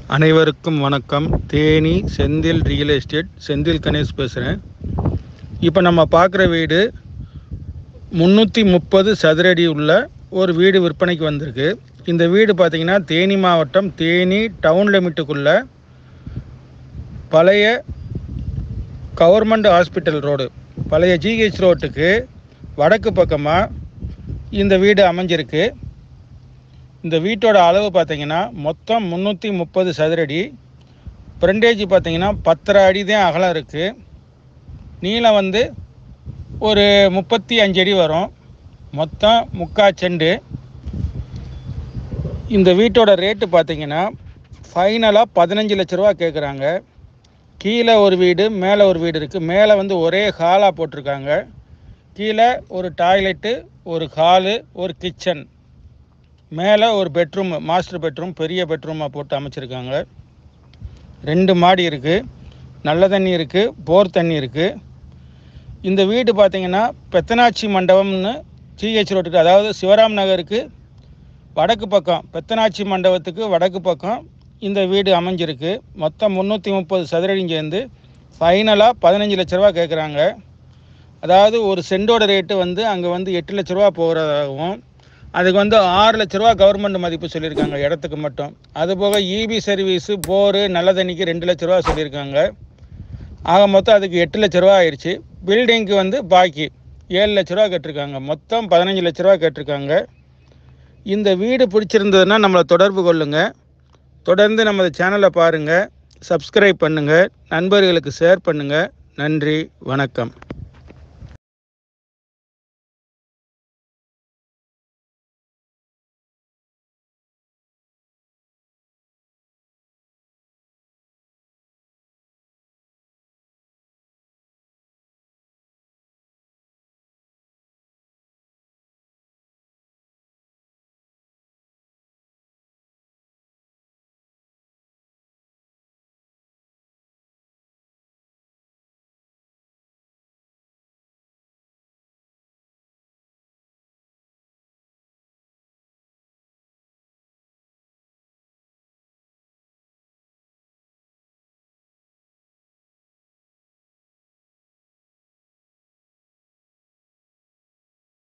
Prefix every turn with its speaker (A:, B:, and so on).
A: அனைவருக்கும் வணக்கம் Theni Senthil real estate Senthil Ganesh பேசுகிறேன் இப்போ நம்ம பார்க்குற வீடு முந்நூற்றி முப்பது சதுரடி உள்ள ஒரு வீடு விற்பனைக்கு வந்திருக்கு இந்த வீடு பார்த்திங்கன்னா தேனி மாவட்டம் தேனி டவுன் லிமிட்டுக்குள்ள பழைய கவர்மெண்ட் ஹாஸ்பிட்டல் ரோடு பழைய ஜிஹெச் ரோட்டுக்கு வடக்கு பக்கமாக இந்த வீடு அமைஞ்சிருக்கு இந்த வீட்டோட அளவு பார்த்தீங்கன்னா மொத்தம் முந்நூற்றி முப்பது சதுரடி ஃப்ரண்டேஜ் பார்த்தீங்கன்னா பத்தரை அடி தான் அகலம் இருக்குது நீளம் வந்து ஒரு முப்பத்தி அஞ்சு அடி வரும் மொத்தம் முக்கா செண்டு இந்த வீட்டோட ரேட்டு பார்த்தீங்கன்னா ஃபைனலாக பதினஞ்சு லட்ச ரூபா கேட்குறாங்க கீழே ஒரு வீடு மேலே ஒரு வீடு இருக்குது மேலே வந்து ஒரே ஹாலாக போட்டிருக்காங்க கீழே ஒரு டாய்லெட்டு ஒரு ஹாலு ஒரு கிச்சன் மேலே ஒரு பெட்ரூம் மாஸ்டர் பெட்ரூம் பெரிய பெட்ரூமாக போட்டு அமைச்சிருக்காங்க ரெண்டு மாடி இருக்குது நல்ல தண்ணி இருக்குது போர் தண்ணி இருக்குது இந்த வீடு பார்த்தீங்கன்னா பெத்தனாச்சி மண்டபம்னு ஜிஹெச் ரோட்டுக்கு அதாவது சிவராம் நகருக்கு வடக்கு பக்கம் பெத்தனாச்சி மண்டபத்துக்கு வடக்கு பக்கம் இந்த வீடு அமைஞ்சிருக்கு மொத்தம் முந்நூற்றி முப்பது சதுரடியும் சேர்ந்து ஃபைனலாக பதினஞ்சு லட்ச ரூபா கேட்குறாங்க அதாவது ஒரு சென்டோட ரேட்டு வந்து அங்கே வந்து எட்டு லட்ச ரூபா போகிறதாகவும் அதுக்கு வந்து ஆறு லட்ச ரூபா கவர்மெண்ட் மதிப்பு சொல்லியிருக்காங்க இடத்துக்கு மட்டும் அதுபோக இபி சர்வீஸு போரு நல்ல தண்ணிக்கு ரெண்டு லட்ச ரூபா சொல்லியிருக்காங்க ஆக மொத்தம் அதுக்கு எட்டு லட்ச ரூபா ஆயிடுச்சு பில்டிங்க்கு வந்து பாக்கி ஏழு லட்ச ரூபா கேட்டிருக்காங்க மொத்தம் பதினஞ்சு லட்ச ரூபா கேட்டிருக்காங்க இந்த வீடு பிடிச்சிருந்ததுன்னா நம்மளை தொடர்பு கொள்ளுங்கள் தொடர்ந்து நமது சேனலை பாருங்கள் சப்ஸ்கிரைப் பண்ணுங்கள் நண்பர்களுக்கு ஷேர் பண்ணுங்கள் நன்றி வணக்கம்